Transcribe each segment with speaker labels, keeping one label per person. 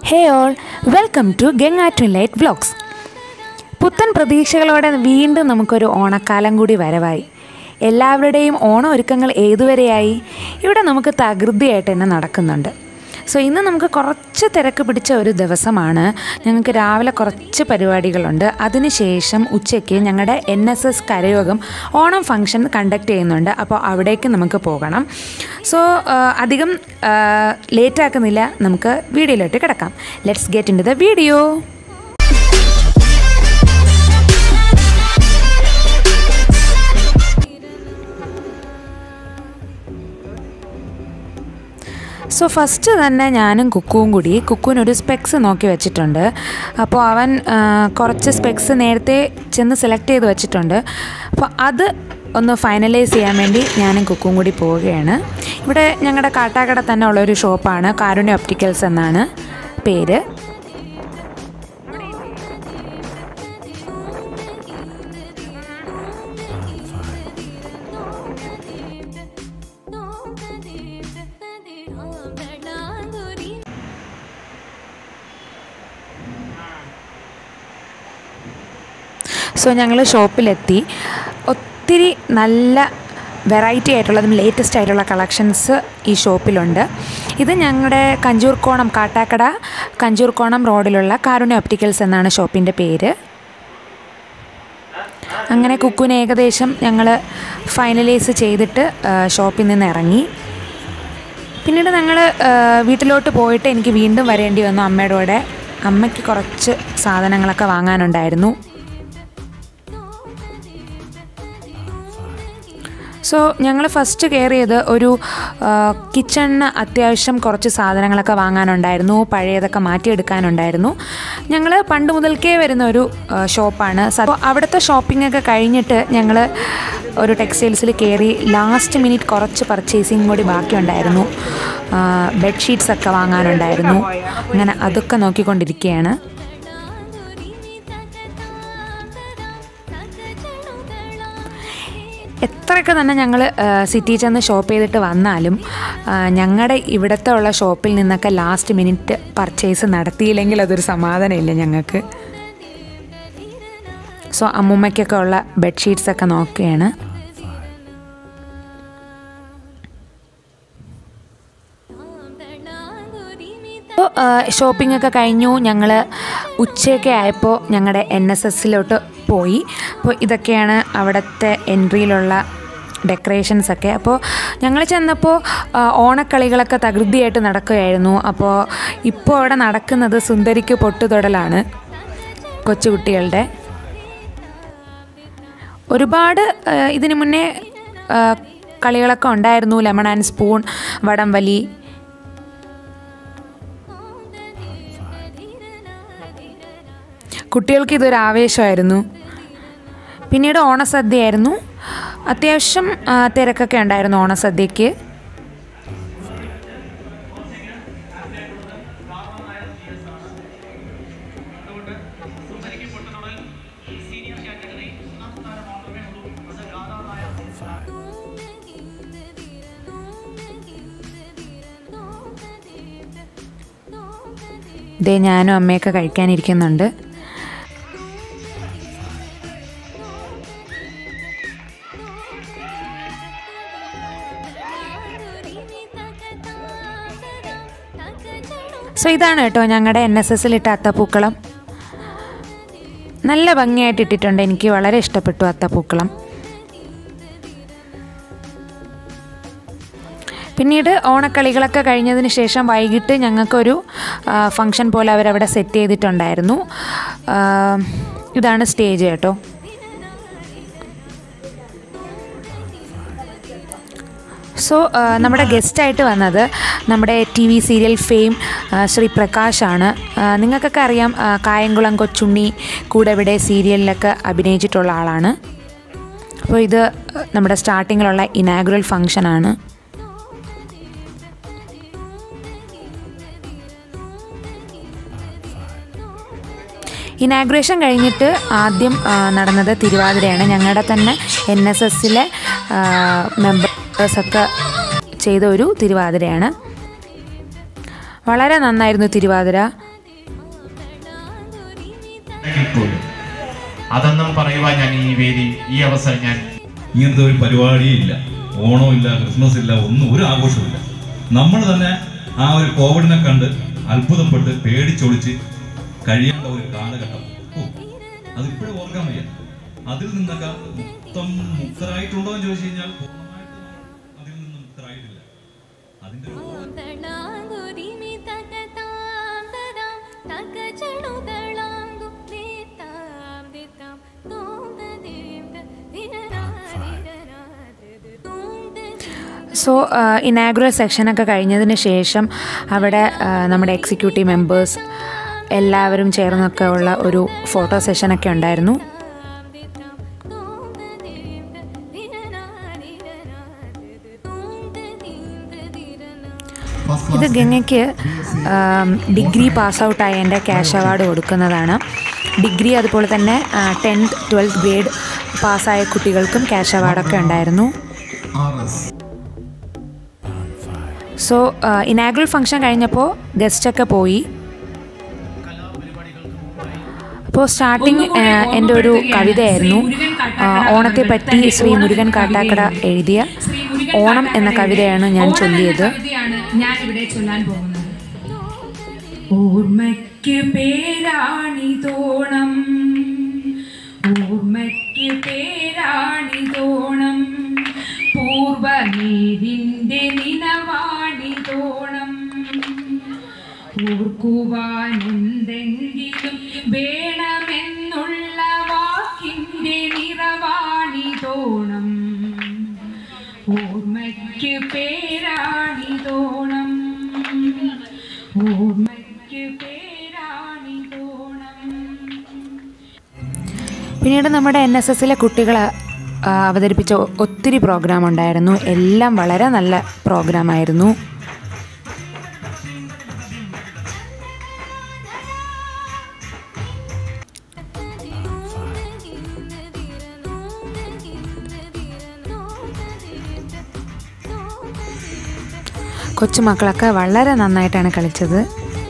Speaker 1: hey all welcome to Ganga twilight vlogs പുത്തൻ പ്രതീക്ഷകളോടെ വീണ്ടും നമുക്കൊരു ഓണക്കാലം കൂടി വരവായി എല്ലാവരുടെയും ഓണ ഒരുക്കങ്ങൾ ഏതുവരെയായി ഇവിടെ നമുക്ക് തകൃതിയായിട്ട് തന്നെ നടക്കുന്നുണ്ട് സോ ഇന്ന് നമുക്ക് കുറച്ച് തിരക്ക് പിടിച്ച ഒരു ദിവസമാണ് ഞങ്ങൾക്ക് രാവിലെ കുറച്ച് പരിപാടികളുണ്ട് അതിനുശേഷം ഉച്ചയ്ക്ക് ഞങ്ങളുടെ എൻ എസ് എസ് കരയോഗം ഓണം ഫംഗ്ഷൻ കണ്ടക്ട് ചെയ്യുന്നുണ്ട് അപ്പോൾ അവിടേക്ക് നമുക്ക് പോകണം സോ അധികം ലേറ്റ് ആക്കുന്നില്ല നമുക്ക് വീഡിയോയിലോട്ട് കിടക്കാം let's get into the video so first തന്നെ ഞാനും കുക്കുവും കൂടി കുക്കുവിനൊരു സ്പെക്സ് നോക്കി വെച്ചിട്ടുണ്ട് അപ്പോൾ അവൻ ആ, കുറച്ച് സ്പെക്സ് നേരത്തെ ചെന്ന് സെലക്ട് ചെയ്ത് വെച്ചിട്ടുണ്ട് അപ്പോൾ അത് ഒന്ന് ഫൈനലൈസ് ചെയ്യാൻ വേണ്ടി ഞാനും കുക്കും കൂടി പോവുകയാണ് ഇവിടെ ഞങ്ങളുടെ കാട്ടാക്കട തന്നെ ഉള്ളൊരു ഷോപ്പാണ് കാരുണ്യ ഒപ്റ്റിക്കൽസ് എന്നാണ് പേര് സോ ഞങ്ങൾ ഷോപ്പിലെത്തി ഒത്തിരി നല്ല വെറൈറ്റി ആയിട്ടുള്ളതും ലേറ്റസ്റ്റ് ആയിട്ടുള്ള കളക്ഷൻസ് ഈ ഷോപ്പിലുണ്ട് ഇത് ഞങ്ങളുടെ കഞ്ചൂർക്കോണം കാട്ടാക്കട കഞ്ചൂർക്കോണം റോഡിലുള്ള കാരുണ്യ ഒപ്റ്റിക്കൽസ് എന്നാണ് ഷോപ്പിൻ്റെ പേര് അങ്ങനെ കുക്കുവിന് ഏകദേശം ഞങ്ങൾ ഫൈനലൈസ് ചെയ്തിട്ട് ആ, ഷോപ്പിൽ നിന്ന് ഇറങ്ങി പിന്നീട് ഞങ്ങൾ വീട്ടിലോട്ട് പോയിട്ട് എനിക്ക് വീണ്ടും വരേണ്ടി വന്നു അമ്മയുടെ കൂടെ അമ്മയ്ക്ക് കുറച്ച് സാധനങ്ങളൊക്കെ വാങ്ങാനുണ്ടായിരുന്നു സോ ഞങ്ങൾ ഫസ്റ്റ് കയറിയത് ഒരു കിച്ചണിന് അത്യാവശ്യം കുറച്ച് സാധനങ്ങളൊക്കെ വാങ്ങാനുണ്ടായിരുന്നു പഴയതൊക്കെ മാറ്റിയെടുക്കാനുണ്ടായിരുന്നു ഞങ്ങൾ പണ്ട് മുതൽക്കേ വരുന്ന ഒരു ആ, ഷോപ്പാണ് സ- അപ്പോൾ അവിടുത്തെ ഷോപ്പിംഗ് ഒക്കെ കഴിഞ്ഞിട്ട് ഞങ്ങൾ ഒരു ടെക്സ്റ്റൈൽസിൽ കയറി ലാസ്റ്റ് മിനിറ്റ് കുറച്ച് പർച്ചേസിങ് കൂടി ബാക്കിയുണ്ടായിരുന്നു ബെഡ്ഷീറ്റ്സ് ഒക്കെ വാങ്ങാനുണ്ടായിരുന്നു അങ്ങനെ അതൊക്കെ നോക്കിക്കൊണ്ടിരിക്കുകയാണ് എത്രയൊക്കെ തന്നെ ഞങ്ങൾ സിറ്റി ചെന്ന് ഷോപ്പ് ചെയ്തിട്ട് വന്നാലും ഞങ്ങളുടെ ഇവിടുത്തെ ഉള്ള ഷോപ്പിൽ നിന്നൊക്കെ ലാസ്റ്റ് മിനിറ്റ് പർച്ചേസ് നടത്തിയില്ലെങ്കിൽ അതൊരു സമാധാനമില്ല ഞങ്ങൾക്ക് സോ അമ്മൂമ്മയ്ക്കൊക്കെ ഉള്ള ബെഡ്ഷീറ്റ്സ് ഒക്കെ നോക്കുകയാണ് അപ്പോൾ ഷോപ്പിംഗ് ഒക്കെ കഴിഞ്ഞു ഞങ്ങൾ ഉച്ചയൊക്കെ ആയപ്പോൾ ഞങ്ങളുടെ എൻ എസ് എസിലോട്ട് പോയി അപ്പോൾ ഇതൊക്കെയാണ് അവിടുത്തെ എൻട്രിയിലുള്ള ഡെക്കറേഷൻസ് ഒക്കെ അപ്പോൾ ഞങ്ങൾ ചെന്നപ്പോൾ ആ, ഓണക്കളികളൊക്കെ തകൃതിയായിട്ട് നടക്കുകയായിരുന്നു അപ്പോൾ ഇപ്പോൾ അവിടെ നടക്കുന്നത് സുന്ദരിക്ക് പൊട്ടുതൊടലാണ് കൊച്ചുകുട്ടികളുടെ ഒരുപാട് ആ, ഇതിനു മുന്നേ ആ, കളികളൊക്കെ ഉണ്ടായിരുന്നു ലെമൺ ആൻഡ് സ്പൂൺ വടംവലി കുട്ടികൾക്ക് ഇതൊരു ആവേശമായിരുന്നു പിന്നീട് ഓണസദ്യയായിരുന്നു അത്യാവശ്യം ആ, തിരക്കൊക്കെ ഉണ്ടായിരുന്നു ഓണസദ്യക്ക് ഇതേ ഞാനും അമ്മയൊക്കെ കഴിക്കാനിരിക്കുന്നുണ്ട് സോ ഇതാണ് കേട്ടോ ഞങ്ങളുടെ എൻ എസ് എസിൽ ഇട്ട അത്തപ്പൂക്കളം നല്ല ഭംഗിയായിട്ട് ഇട്ടിട്ടുണ്ട് എനിക്ക് വളരെ ഇഷ്ടപ്പെട്ടു അത്തപ്പൂക്കളം പിന്നീട് ഓണക്കളികളൊക്കെ കഴിഞ്ഞതിന് ശേഷം വൈകിട്ട് ഞങ്ങൾക്കൊരു ഫങ്ഷൻ പോലെ അവരവിടെ സെറ്റ് ചെയ്തിട്ടുണ്ടായിരുന്നു ആ, ഇതാണ് സ്റ്റേജ് കേട്ടോ സോ ആ, നമ്മുടെ ഗസ്റ്റായിട്ട് വന്നത് നമ്മുടെ ടി വി സീരിയൽ ഫെയിം ആ, ശ്രീ പ്രകാശാണ് ആ, നിങ്ങൾക്കൊക്കെ അറിയാം ആ, കായംകുളം കൊച്ചുണ്ണി കൂടെ ഇവിടെ സീരിയലിലൊക്കെ അഭിനയിച്ചിട്ടുള്ള ആളാണ് അപ്പോൾ ഇത് നമ്മുടെ സ്റ്റാർട്ടിങ്ങിലുള്ള ഇനാഗുറൽ ഫങ്ഷനാണ് ഇനാഗ്രേഷൻ കഴിഞ്ഞിട്ട് ആദ്യം ആ, നടന്നത് തിരുവാതിരയാണ് ഞങ്ങളുടെ തന്നെ എൻ എസ് എസിലെ മെമ്പേഴ്സൊക്കെ ചെയ്ത ഒരു തിരുവാതിരയാണ് വളരെ നന്നായിരുന്നു തിരുവാതിര
Speaker 2: പോലും അതൊന്നും പറയുവാൻ ഞാൻ ഈ വേദി ഈ അവസരം ഞാൻ
Speaker 3: ഇങ്ങനത്തെ ഒരു പരിപാടിയേ ഇല്ല ഓണവും ഇല്ല ക്രിസ്മസ് ഇല്ല ഒന്നും ഒരു ആഘോഷമില്ല നമ്മൾ തന്നെ ആ ഒരു കോവിഡിനെ കണ്ട് അത്ഭുതപ്പെട്ട് പേടിച്ചൊളിച്ച് കഴിയേണ്ട ഒരു കാലഘട്ടം ഓ അതിപ്പോഴും ഓർക്കാൻ വയ്യ അതിൽ നിന്നൊക്കെ മൊത്തം മുക്തരായിട്ടുണ്ടോ എന്ന് ചോദിച്ചു കഴിഞ്ഞാൽ പൂർണ്ണമായിട്ടും നമ്മൾ അതിൽ നിന്ന് മുക്തരായിട്ടില്ല അതിന്റെ ഒരു
Speaker 1: സോ ഇനാഗുറൽ സെക്ഷനൊക്കെ കഴിഞ്ഞതിന് ശേഷം അവിടെ ആ, നമ്മുടെ എക്സിക്യൂട്ടീവ് മെമ്പേഴ്സ് എല്ലാവരും ചേർന്നൊക്കെ ഉള്ള ഒരു ഫോട്ടോ സെഷനൊക്കെ ഉണ്ടായിരുന്നു ഇത് ഗംഗയ്ക്ക് ആം, ഡിഗ്രി പാസ് ഔട്ടായ എൻ്റെ ക്യാഷ് അവാർഡ് കൊടുക്കുന്നതാണ് ഡിഗ്രി അതുപോലെ തന്നെ ടെൻത്ത് ട്വൽത്ത് ഗ്രേഡ് പാസ്സായ കുട്ടികൾക്കും ക്യാഷ് അവാർഡൊക്കെ ഉണ്ടായിരുന്നു സോ ഇനാഗുറൽ ഫംഗ്ഷൻ കഴിഞ്ഞപ്പോൾ ഗസ്റ്റൊക്കെ പോയി അപ്പോൾ സ്റ്റാർട്ടിങ് എൻ്റെ ഒരു കവിതയായിരുന്നു ആ, ഓണത്തെ പറ്റി ശ്രീ മുരുകൻ കാട്ടാക്കട എഴുതിയ ഓണം എന്ന കവിതയാണ് ഞാൻ ചൊല്ലിയത്
Speaker 4: കവിതയാണ് ഞാൻ ഇവിടെ ചൊല്ലാൻ പോകുന്നത് ഓർമ്മയ്ക്ക് പേരാണിതോണം ഓർമ്മയ്ക്ക് പേരാണിതോണം പൂർവനീതിൻ്റെ നിലവാണിതോണം ഓർക്കുവാനെന്തെങ്കിലും വേണമെന്നുള്ള വാക്കിൻ്റെ നിറവാണിതോണം ഓർമ്മയ്ക്ക് പേരാണിതോണം ഓർമ്മയ്ക്ക് പേരാണിതോണം
Speaker 1: പിന്നീട് നമ്മുടെ എൻ എസ് എസിലെ കുട്ടികൾ അവതരിപ്പിച്ച ഒ- ഒത്തിരി പ്രോഗ്രാം ഉണ്ടായിരുന്നു എല്ലാം വളരെ നല്ല പ്രോഗ്രാമായിരുന്നു കൊച്ചുമക്കളൊക്കെ വളരെ നന്നായിട്ടാണ് കളിച്ചത്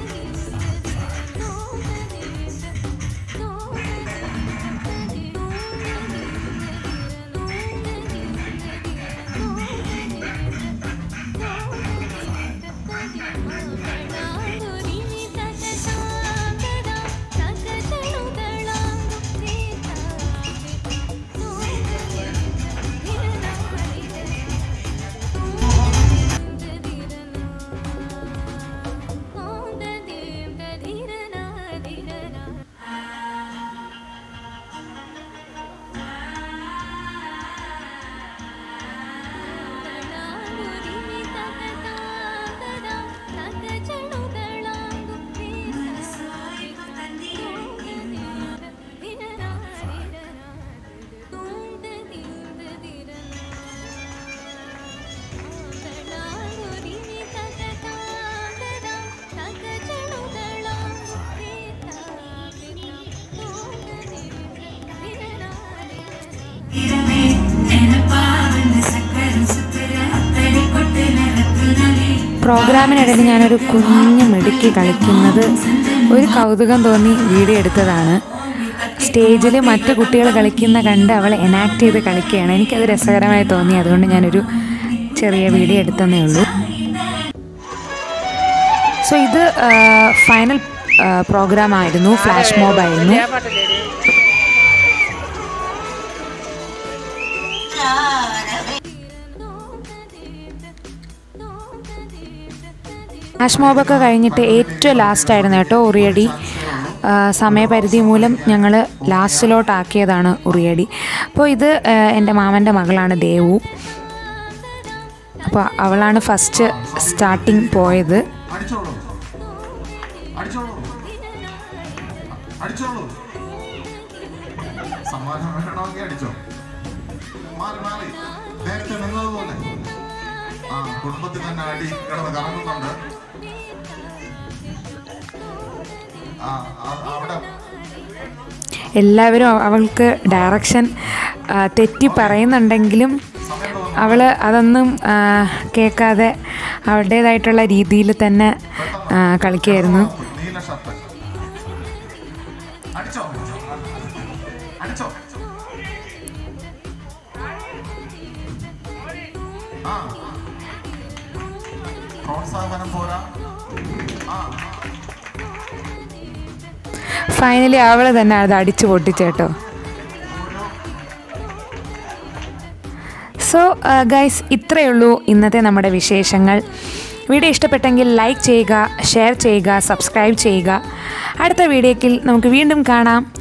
Speaker 1: പ്രോഗ്രാമിനിടയിൽ ഞാനൊരു കുഞ്ഞു മിടുക്കി കളിക്കുന്നത് ഒരു കൗതുകം തോന്നി വീഡിയോ എടുത്തതാണ് സ്റ്റേജിൽ മറ്റു കുട്ടികൾ കളിക്കുന്ന കണ്ട് അവൾ എനാക്ട് ചെയ്ത് കളിക്കുകയാണ് എനിക്കത് രസകരമായി തോന്നി അതുകൊണ്ട് ഞാനൊരു ചെറിയ വീഡിയോ എടുത്തതേ ഉള്ളൂ സോ ഇത് ഫൈനൽ പ്രോഗ്രാം ആയിരുന്നു ഫ്ലാഷ് മോബ് ആയിരുന്നു ഫ്ലാഷ് മോബൊക്കെ കഴിഞ്ഞിട്ട് ഏറ്റവും ലാസ്റ്റ് ആയിരുന്നു കേട്ടോ ഉറിയടി ആ, സമയപരിധി മൂലം ഞങ്ങൾ ലാസ്റ്റിലോട്ടാക്കിയതാണ് ഉറിയടി അപ്പോൾ ഇത് ആ, എൻ്റെ മാമൻ്റെ മകളാണ് ദേവു അപ്പോൾ അവളാണ് ഫസ്റ്റ് സ്റ്റാർട്ടിങ് പോയത്
Speaker 5: അടിച്ചോളൂ അടിച്ചോളൂ അടിച്ചോളൂ സമ്മാനം വേണമെങ്കിൽ അടിച്ചോ മാറി മാറി നേരത്തെ നിന്നതുപോലെ ആ കുടുംബത്തിൽ തന്നെ അടി കിടന്ന് കറങ്ങുന്നുണ്ട് ആ ആ- അവിടെ
Speaker 1: എല്ലാവരും അവൾക്ക് ഡയറക്ഷൻ ആ, തെറ്റി പറയുന്നുണ്ടെങ്കിലും അവൾ അതൊന്നും ആ, കേൾക്കാതെ അവളുടേതായിട്ടുള്ള രീതിയിൽ തന്നെ ആ, കളിക്കുകയായിരുന്നു
Speaker 5: നീല ഷർട്ട് അടിച്ചോ അടിച്ചോ ആ പ്രോത്സാഹനം പോരാ ആ
Speaker 1: ഫൈനലി അവൾ തന്നെ അത് അടിച്ചു പൊട്ടിച്ചേട്ടോ സോ ഗൈസ് ഇത്രയേ ഉള്ളൂ ഇന്നത്തെ നമ്മുടെ വിശേഷങ്ങൾ വീഡിയോ ഇഷ്ടപ്പെട്ടെങ്കിൽ ലൈക്ക് ചെയ്യുക ഷെയർ ചെയ്യുക സബ്സ്ക്രൈബ് ചെയ്യുക അടുത്ത വീഡിയോക്കിൽ നമുക്ക് വീണ്ടും കാണാം